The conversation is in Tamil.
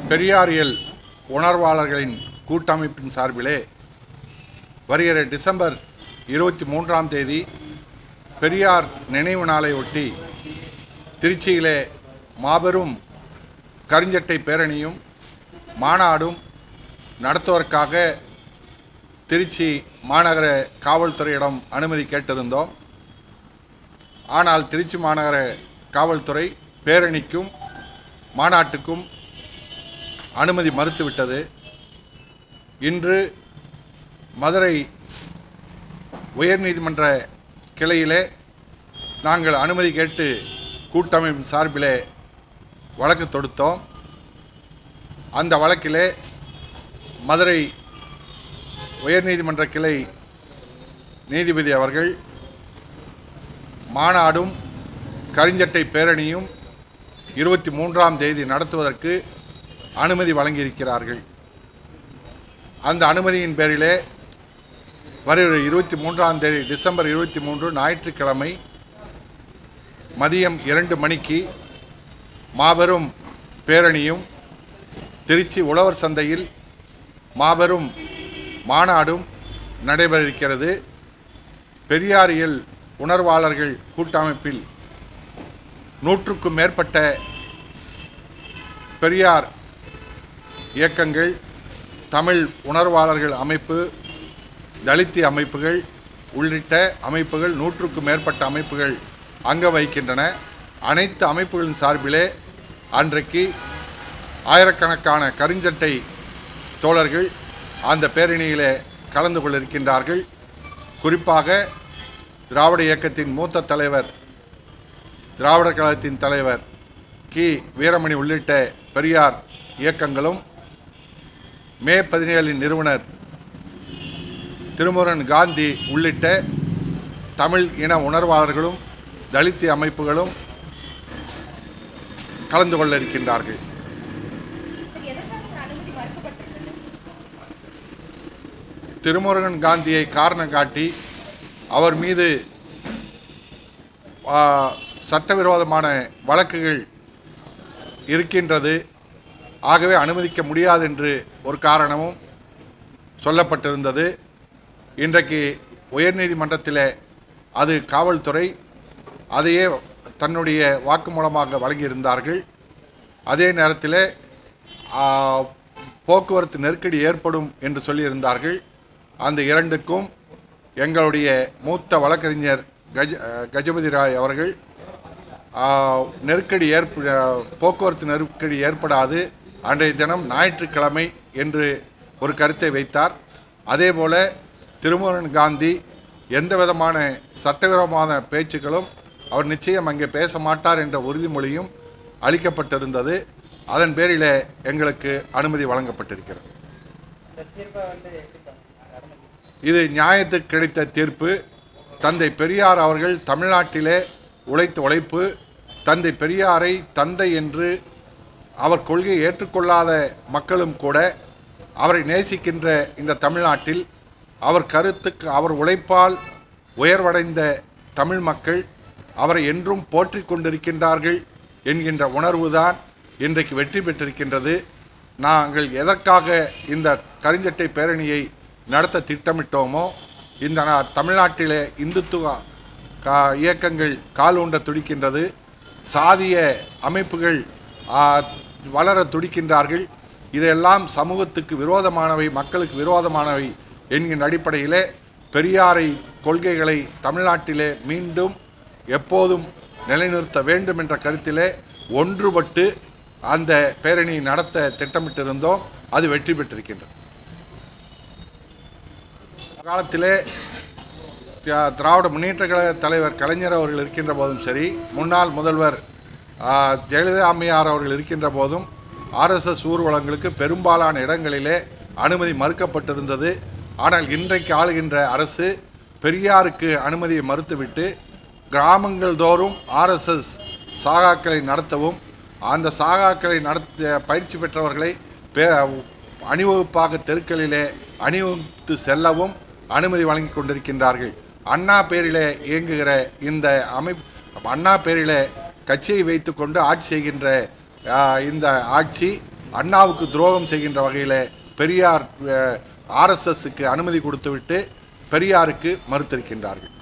பெரியாரியல் உணர்வாளர்களின் கூட்டமைப்பின் சார்பிலே வருகிற டிசம்பர் இருபத்தி மூன்றாம் தேதி பெரியார் நினைவு நாளை ஒட்டி திருச்சியிலே மாபெரும் கருஞ்சட்டை பேரணியும் மாநாடும் நடத்துவதற்காக திருச்சி மாநகர காவல்துறையிடம் அனுமதி கேட்டிருந்தோம் ஆனால் திருச்சி மாநகர காவல்துறை பேரணிக்கும் மாநாட்டுக்கும் அனுமதி மறுத்துவிட்டது இன்று மதுரை உயர்நீதிமன்ற கிளையிலே நாங்கள் அனுமதி கேட்டு கூட்டமைப்பின் சார்பிலே வழக்கு தொடுத்தோம் அந்த வழக்கிலே மதுரை உயர்நீதிமன்ற கிளை நீதிபதி அவர்கள் மாநாடும் கரிஞ்சட்டை பேரணியும் இருபத்தி மூன்றாம் தேதி நடத்துவதற்கு அனுமதி வழங்கியிருக்கிறார்கள் அந்த அனுமதியின் பேரிலே வருகிற இருபத்தி மூன்றாம் தேதி டிசம்பர் இருபத்தி மூன்று ஞாயிற்றுக்கிழமை மதியம் இரண்டு மணிக்கு மாபெரும் பேரணியும் திருச்சி உழவர் சந்தையில் மாபெரும் மாநாடும் நடைபெற இருக்கிறது பெரியாரியல் உணர்வாளர்கள் கூட்டமைப்பில் நூற்றுக்கும் மேற்பட்ட பெரியார் இயக்கங்கள் தமிழ் உணர்வாளர்கள் அமைப்பு தலித்து அமைப்புகள் உள்ளிட்ட அமைப்புகள் நூற்றுக்கும் மேற்பட்ட அமைப்புகள் அங்க வகிக்கின்றன அனைத்து அமைப்புகளின் சார்பிலே அன்றைக்கு ஆயிரக்கணக்கான கருஞ்சட்டை தோழர்கள் அந்த பேரணியிலே கலந்து கொள்ள இருக்கின்றார்கள் குறிப்பாக திராவிட இயக்கத்தின் மூத்த தலைவர் திராவிடர் கழகத்தின் தலைவர் கி வீரமணி உள்ளிட்ட பெரியார் இயக்கங்களும் மே பதினேழின் நிறுவனர் திருமுருகன் காந்தி உள்ளிட்ட தமிழ் இன உணர்வாளர்களும் தலித்து அமைப்புகளும் கலந்து கொள்ள இருக்கின்றார்கள் எதற்காக இந்த அனுமதி மறுக்கப்பட்டிருக்கிறது திருமுருகன் காந்தியை காரணம் காட்டி அவர் மீது ஆ, சட்டவிரோதமான வழக்குகள் இருக்கின்றது ஆகவே அனுமதிக்க முடியாது என்று ஒரு காரணமும் சொல்லப்பட்டிருந்தது இன்றைக்கு உயர்நீதிமன்றத்திலே அது காவல்துறை அதையே தன்னுடைய வாக்குமூலமாக வழங்கியிருந்தார்கள் அதே நேரத்தில் ஆ, போக்குவரத்து நெருக்கடி ஏற்படும் என்று சொல்லியிருந்தார்கள் அந்த இரண்டுக்கும் எங்களுடைய மூத்த வழக்கறிஞர் கஜ கஜபதி ராய் அவர்கள் ஆ, நெருக்கடி ஏற்ப போக்குவரத்து நெருக்கடி ஏற்படாது அன்றைய தினம் ஞாயிற்றுக்கிழமை என்று ஒரு கருத்தை வைத்தார் அதேபோல திருமுருகன் காந்தி எந்த விதமான சட்டவிரோதமான பேச்சுக்களும் அவர் நிச்சயம் அங்கே பேச மாட்டார் என்ற உறுதிமொழியும் அளிக்கப்பட்டிருந்தது அதன் பேரிலே எங்களுக்கு அனுமதி வழங்கப்பட்டிருக்கிறது இது நியாயத்துக்கு கிடைத்த தீர்ப்பு தந்தை பெரியார் அவர்கள் தமிழ்நாட்டிலே உழைத்த உழைப்பு தந்தை பெரியாரை தந்தை என்று அவர் கொள்கையை ஏற்றுக்கொள்ளாத மக்களும் கூட அவரை நேசிக்கின்ற இந்த தமிழ்நாட்டில் அவர் கருத்துக்கு அவர் உழைப்பால் உயர்வடைந்த தமிழ் மக்கள் அவரை என்றும் போற்றிக் கொண்டிருக்கின்றார்கள் என்கின்ற உணர்வுதான் இன்றைக்கு வெற்றி பெற்றிருக்கின்றது நாங்கள் எதற்காக இந்த கரிஞ்சட்டை பேரணியை நடத்த திட்டமிட்டோமோ இந்த நா- தமிழ்நாட்டிலே இந்துத்துவ கா இயக்கங்கள் கால் ஊன்ற துடிக்கின்றது சாதிய அமைப்புகள் ஆ, வளர துடிக்கின்றார்கள் இதெல்லாம் சமூகத்துக்கு விரோதமானவை மக்களுக்கு விரோதமானவை என்கின்ற அடிப்படையிலே பெரியாரை கொள்கைகளை தமிழ்நாட்டிலே மீண்டும் எப்போதும் நிலைநிறுத்த வேண்டும் என்ற கருத்திலே ஒன்றுபட்டு அந்த பேரணி நடத்த திட்டமிட்டிருந்தோம் அது வெற்றி பெற்றிருக்கின்றது காலத்திலே திரா- திராவிட முன்னேற்ற கழக தலைவர் கலைஞர் அவர்கள் இருக்கின்ற போதும் சரி முன்னாள் முதல்வர் ஆ, ஜெயலலிதா அம்மையார் அவர்கள் இருக்கின்ற போதும் ஆர்எஸ்எஸ் ஊர்வலங்களுக்கு பெரும்பாலான இடங்களிலே அனுமதி மறுக்கப்பட்டிருந்தது ஆனால் இன்றைக்கு ஆளுகின்ற அரசு பெரியாருக்கு அனுமதியை மறுத்துவிட்டு கிராமங்கள் தோறும் ஆர்எஸ்எஸ் சாகாக்களை நடத்தவும் அந்த சாகாக்களை நடத்த பயிற்சி பெற்றவர்களை பே அணிவகுப்பாக தெருக்களிலே அணிவகுத்து செல்லவும் அனுமதி வழங்கி கொண்டிருக்கின்றார்கள் அண்ணா பேரிலே இயங்குகிற இந்த அமைப்பு அண்ணா பேரிலே கட்சியை வைத்துக்கொண்டு ஆட்சி செய்கின்ற ஆ, இந்த ஆட்சி அண்ணாவுக்கு துரோகம் செய்கின்ற வகையில் பெரியார் ஆர்எஸ்எஸ்க்கு அனுமதி கொடுத்துவிட்டு பெரியாருக்கு மறுத்திருக்கின்றார்கள்